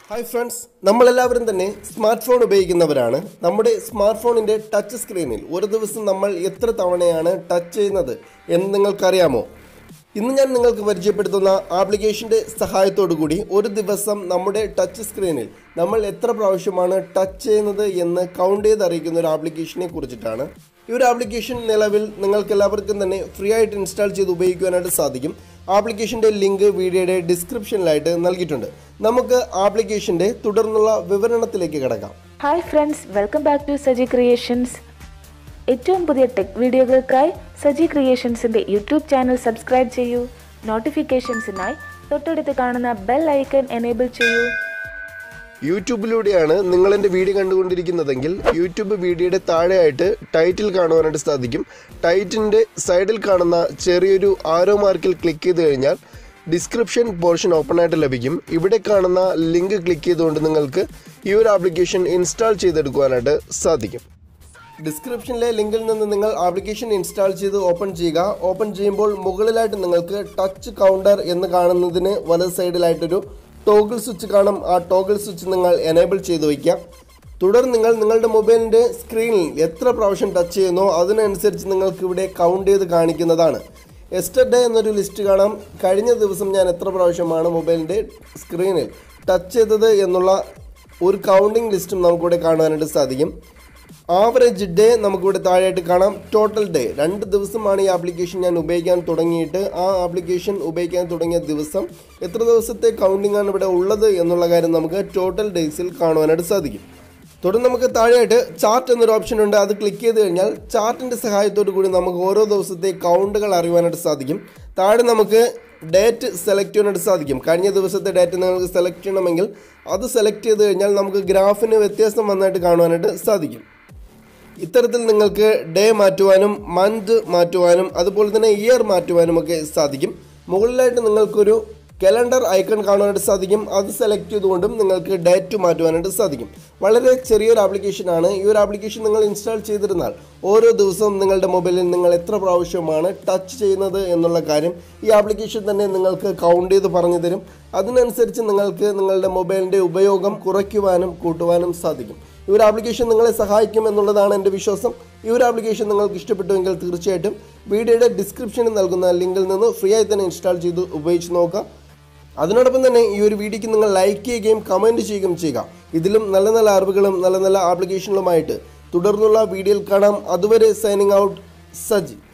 hi friends നമ്മളെല്ലാവരും തന്നെ smart phone ഉപയോഗിക്കുന്നവരാണ് നമ്മുടെ സ്മാർട്ട് ഫോണിൻ്റെ ടച്ച് സ്ക്രീനിൽ ഒരു ദിവസം നമ്മൾ എത്ര തവണയാണ് ടച്ച് ചെയ്യുന്നത് എന്ന് നിങ്ങൾക്കറിയാമോ ഇന്ന് ഞാൻ നിങ്ങൾക്ക് പരിചയപ്പെടുത്തുന്ന ആപ്ലിക്കേഷൻ്റെ സഹായത്തോടു കൂടി ഒരു ദിവസം നമ്മുടെ ടച്ച് സ്ക്രീനിൽ നമ്മൾ എത്ര പ്രാവശ്യമാണ് ടച്ച് ചെയ്യുന്നത് എന്ന് കൗണ്ട് ചെയ്ത് അറിയിക്കുന്ന ഒരു ആപ്ലിക്കേഷനെ കുറിച്ചിട്ടാണ് ഈ ഒരു ആപ്ലിക്കേഷൻ നിലവിൽ നിങ്ങൾക്ക് എല്ലാവർക്കും തന്നെ ഫ്രീ ആയിട്ട് ഇൻസ്റ്റാൾ ചെയ്ത് ഉപയോഗിക്കുവാനായിട്ട് സാധിക്കും ആപ്ലിക്കേഷൻ്റെ ലിങ്ക് വീഡിയോയുടെ ഡിസ്ക്രിപ്ഷനിലായിട്ട് നൽകിയിട്ടുണ്ട് നമുക്ക് ആപ്ലിക്കേഷൻ്റെ തുടർന്നുള്ള വിവരണത്തിലേക്ക് കിടക്കാം hi friends welcome back to Saji creations ഏറ്റവും പുതിയ ടെക് വീഡിയോകൾക്കായി സജി ക്രിയേഷൻസിൻ്റെ യൂട്യൂബ് ചാനൽ സബ്സ്ക്രൈബ് ചെയ്യൂ നോട്ടിഫിക്കേഷൻസിനായി തൊട്ടടുത്ത് കാണുന്ന ബെൽ ഐക്കൺ എനേബിൾ ചെയ്യൂ യൂട്യൂബിലൂടെയാണ് നിങ്ങൾ എൻ്റെ വീഡിയോ കണ്ടുകൊണ്ടിരിക്കുന്നതെങ്കിൽ യൂട്യൂബ് വീഡിയോയുടെ താഴെയായിട്ട് ടൈറ്റിൽ കാണുവാനായിട്ട് സാധിക്കും ടൈറ്റിൻ്റെ സൈഡിൽ കാണുന്ന ചെറിയൊരു ആരോ മാർക്കിൽ ക്ലിക്ക് ചെയ്ത് കഴിഞ്ഞാൽ ഡിസ്ക്രിപ്ഷൻ പോർഷൻ ഓപ്പൺ ആയിട്ട് ലഭിക്കും ഇവിടെ കാണുന്ന ലിങ്ക് ക്ലിക്ക് ചെയ്തുകൊണ്ട് നിങ്ങൾക്ക് ഈ ഒരു ആപ്ലിക്കേഷൻ ഇൻസ്റ്റാൾ ചെയ്തെടുക്കുവാനായിട്ട് സാധിക്കും ഡിസ്ക്രിപ്ഷനിലെ ലിങ്കിൽ നിന്ന് നിങ്ങൾ ആപ്ലിക്കേഷൻ ഇൻസ്റ്റാൾ ചെയ്ത് ഓപ്പൺ ചെയ്യുക ഓപ്പൺ ചെയ്യുമ്പോൾ മുകളിലായിട്ട് നിങ്ങൾക്ക് ടച്ച് കൗണ്ടർ എന്ന് കാണുന്നതിന് വലത് സൈഡിലായിട്ടൊരു ടോഗിൾ സ്വിച്ച് കാണും ആ ടോഗിൾ സ്വിച്ച് നിങ്ങൾ എനേബിൾ ചെയ്ത് വയ്ക്കുക തുടർന്ന് നിങ്ങൾ നിങ്ങളുടെ മൊബൈലിൻ്റെ സ്ക്രീനിൽ എത്ര പ്രാവശ്യം ടച്ച് ചെയ്യുന്നോ അതിനനുസരിച്ച് നിങ്ങൾക്ക് ഇവിടെ കൗണ്ട് ചെയ്ത് കാണിക്കുന്നതാണ് എസ്റ്റർഡേ എന്നൊരു ലിസ്റ്റ് കാണാം കഴിഞ്ഞ ദിവസം ഞാൻ എത്ര പ്രാവശ്യമാണ് മൊബൈലിൻ്റെ സ്ക്രീനിൽ ടച്ച് ചെയ്തത് എന്നുള്ള ഒരു കൗണ്ടിങ് ലിസ്റ്റും നമുക്കിവിടെ കാണാനായിട്ട് സാധിക്കും ആവറേജ് ഡേ നമുക്കിവിടെ താഴെയായിട്ട് കാണാം ടോട്ടൽ ഡേ രണ്ട് ദിവസമാണ് ഈ ആപ്ലിക്കേഷൻ ഞാൻ ഉപയോഗിക്കാൻ തുടങ്ങിയിട്ട് ആ ആപ്ലിക്കേഷൻ ഉപയോഗിക്കാൻ തുടങ്ങിയ ദിവസം എത്ര ദിവസത്തെ കൗണ്ടിംഗ് ആണ് ഇവിടെ ഉള്ളത് എന്നുള്ള കാര്യം നമുക്ക് ടോട്ടൽ ഡേയ്സിൽ കാണുവാനായിട്ട് സാധിക്കും തുടർന്ന് നമുക്ക് താഴെയായിട്ട് ചാർട്ട് എന്നൊരു ഓപ്ഷൻ ഉണ്ട് അത് ക്ലിക്ക് ചെയ്ത് കഴിഞ്ഞാൽ ചാർട്ടിൻ്റെ സഹായത്തോടു കൂടി നമുക്ക് ഓരോ ദിവസത്തെ കൗണ്ടുകൾ അറിയുവാനായിട്ട് സാധിക്കും താഴെ നമുക്ക് ഡേറ്റ് സെലക്ട് ചെയ്യാനായിട്ട് സാധിക്കും കഴിഞ്ഞ ദിവസത്തെ ഡേറ്റ് നിങ്ങൾക്ക് സെലക്ട് ചെയ്യണമെങ്കിൽ അത് സെലക്ട് ചെയ്ത് കഴിഞ്ഞാൽ നമുക്ക് ഗ്രാഫിന് വ്യത്യാസം വന്നായിട്ട് കാണുവാനായിട്ട് സാധിക്കും ഇത്തരത്തിൽ നിങ്ങൾക്ക് ഡേ മാറ്റുവാനും മന്ത് മാറ്റുവാനും അതുപോലെ തന്നെ ഇയർ മാറ്റുവാനും ഒക്കെ സാധിക്കും മുകളിലായിട്ട് നിങ്ങൾക്കൊരു കലണ്ടർ ഐക്കൺ കാണുവാനായിട്ട് സാധിക്കും അത് സെലക്ട് ചെയ്തുകൊണ്ടും നിങ്ങൾക്ക് ഡേറ്റ് മാറ്റുവാനായിട്ട് സാധിക്കും വളരെ ചെറിയൊരു ആപ്ലിക്കേഷനാണ് ഈ ഒരു ആപ്ലിക്കേഷൻ നിങ്ങൾ ഇൻസ്റ്റാൾ ചെയ്തിരുന്നാൽ ഓരോ ദിവസവും നിങ്ങളുടെ മൊബൈലിൽ നിങ്ങൾ എത്ര പ്രാവശ്യമാണ് ടച്ച് ചെയ്യുന്നത് എന്നുള്ള കാര്യം ഈ ആപ്ലിക്കേഷൻ തന്നെ നിങ്ങൾക്ക് കൗണ്ട് ചെയ്ത് പറഞ്ഞു തരും അതിനനുസരിച്ച് നിങ്ങൾക്ക് നിങ്ങളുടെ മൊബൈലിൻ്റെ ഉപയോഗം കുറയ്ക്കുവാനും കൂട്ടുവാനും സാധിക്കും ഈ ഒരു ആപ്ലിക്കേഷൻ നിങ്ങളെ സഹായിക്കും എന്നുള്ളതാണ് എൻ്റെ വിശ്വാസം ഈ ഒരു ആപ്ലിക്കേഷൻ നിങ്ങൾക്ക് ഇഷ്ടപ്പെട്ടുവെങ്കിൽ തീർച്ചയായിട്ടും വീഡിയോയുടെ ഡിസ്ക്രിപ്ഷനിൽ നൽകുന്ന ലിങ്കിൽ നിന്ന് ഫ്രീ ആയി തന്നെ ഇൻസ്റ്റാൾ ചെയ്ത് ഉപയോഗിച്ച് നോക്കാം അതിനോടൊപ്പം തന്നെ ഈ ഒരു വീഡിയോയ്ക്ക് നിങ്ങൾ ലൈക്ക് ചെയ്യുകയും കമൻറ്റ് ചെയ്യുകയും ചെയ്യുക ഇതിലും നല്ല നല്ല അറിവുകളും നല്ല നല്ല ആപ്ലിക്കേഷനുകളുമായിട്ട് തുടർന്നുള്ള വീഡിയോയിൽ കാണാം അതുവരെ സൈനിങ് ഔട്ട് സജി